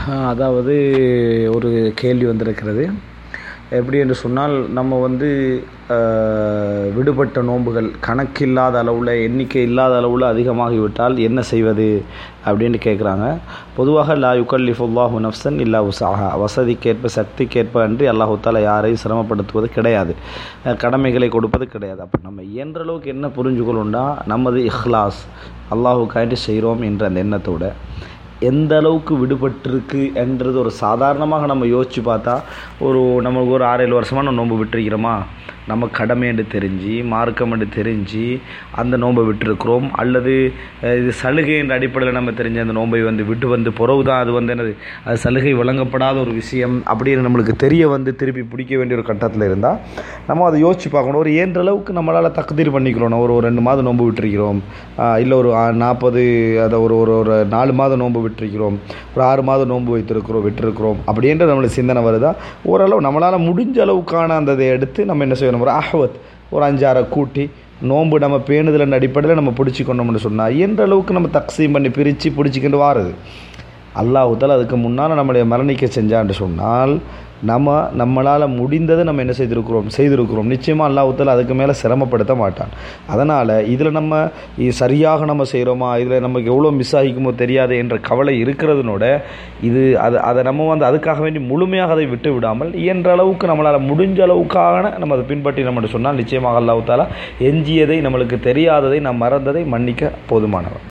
அதாவது ஒரு கேள்வி வந்திருக்கிறது எப்படி என்று சொன்னால் நம்ம வந்து அஹ், விடுபட்ட நோன்புகள் கணக்கில்லாத அளவில் எண்ணிக்கை இல்லாத அளவில் அதிகமாகிவிட்டால் என்ன செய்வது அப்படின்னு கேட்குறாங்க பொதுவாக லா யுகல்லிஃபுல்லாஹு நஃப்சன் இல்லா உசாஹா வசதிக்கேற்ப சக்திக்கேற்ப அன்றி அல்லாஹு தாலா யாரையும் சிரமப்படுத்துவது கிடையாது அஹ், கடமைகளை கொடுப்பது கிடையாது அப்போ நம்ம இயன்ற அளவுக்கு என்ன புரிஞ்சுக்கணும்னா நமது இஹ்லாஸ் அல்லாஹுக்காண்டி செய்கிறோம் என்ற அந்த எண்ணத்தோட எந்த அளவுக்கு விடுபட்டிருக்கு என்றது ஒரு சாதாரணமாக நம்ம யோசித்து பார்த்தா ஒரு நமக்கு ஒரு ஆறு ஏழு வருஷமாக நம்ம நோன்பு விட்டுருக்கிறோமா நம்ம கடமை என்று தெரிஞ்சு மார்க்கம் என்று தெரிஞ்சு அந்த நோன்பை விட்டுருக்கிறோம் அல்லது அஹ், இது சலுகை என்ற அடிப்படையில் நம்ம தெரிஞ்ச அந்த நோன்பை வந்து விட்டு வந்து பிறகு தான் அது வந்து என்னது அது சலுகை வழங்கப்படாத ஒரு விஷயம் அப்படின்னு நம்மளுக்கு தெரிய வந்து திருப்பி பிடிக்க வேண்டிய ஒரு கட்டத்தில் இருந்தால் நம்ம அதை யோசித்து பார்க்கணும் ஒரு ஏன்ற அளவுக்கு நம்மளால் தகுதீர் பண்ணிக்கிறோம் ஒரு ஒரு ரெண்டு மாதம் நோன்பு விட்டுருக்கிறோம் இல்லை ஒரு ஆ- நாற்பது அதை ஒரு ஒரு ஒரு நாலு மாதம் நோன்பு விட்டுருக்கிறோம் ஒரு ஆறு மாதம் நோன்பு வைத்திருக்கிறோம் விட்டுருக்கிறோம் அப்படின்ற நம்மளுக்கு சிந்தனை வருதா ஓரளவு நம்மளால் முடிஞ்ச அளவுக்கான அந்த இதை எடுத்து நம்ம என்ன செய்யணும் ஒரு அஹவத் ஒரு அஞ்சாறை கூட்டி நோன்பு நம்ம பேணுதலின் அடிப்படையில் நம்ம பிடிச்சிக்கொண்டோம்னு சொன்னால் இயன்ற அளவுக்கு நம்ம தக்சீம் பண்ணி பிரித்து பிடிச்சிக்கிட்டு வாருது அல்லாஹுத்தால் அதுக்கு முன்னால் நம்மளை மரணிக்க செஞ்சான்னு சொன்னால் நம்ம நம்மளால் முடிந்ததை நம்ம என்ன செய்திருக்கிறோம் செய்திருக்கிறோம் நிச்சயமாக அல்லாஹுத்தால் அதுக்கு மேலே சிரமப்படுத்த மாட்டான் அதனால் இதில் நம்ம இது சரியாக நம்ம செய்கிறோமா இதில் நமக்கு எவ்வளோ மிஸ் ஆகிக்குமோ தெரியாது என்ற கவலை இருக்கிறதுனோட இது அது அதை நம்ம வந்து அதுக்காக வேண்டி முழுமையாக அதை விட்டு விடாமல் இயன்ற அளவுக்கு நம்மளால் முடிஞ்ச அளவுக்கான நம்ம அதை பின்பற்றி நம்ம சொன்னால் நிச்சயமாக அல்லாஹுத்தாலா எஞ்சியதை நம்மளுக்கு தெரியாததை நாம் மறந்ததை மன்னிக்க போதுமானவர்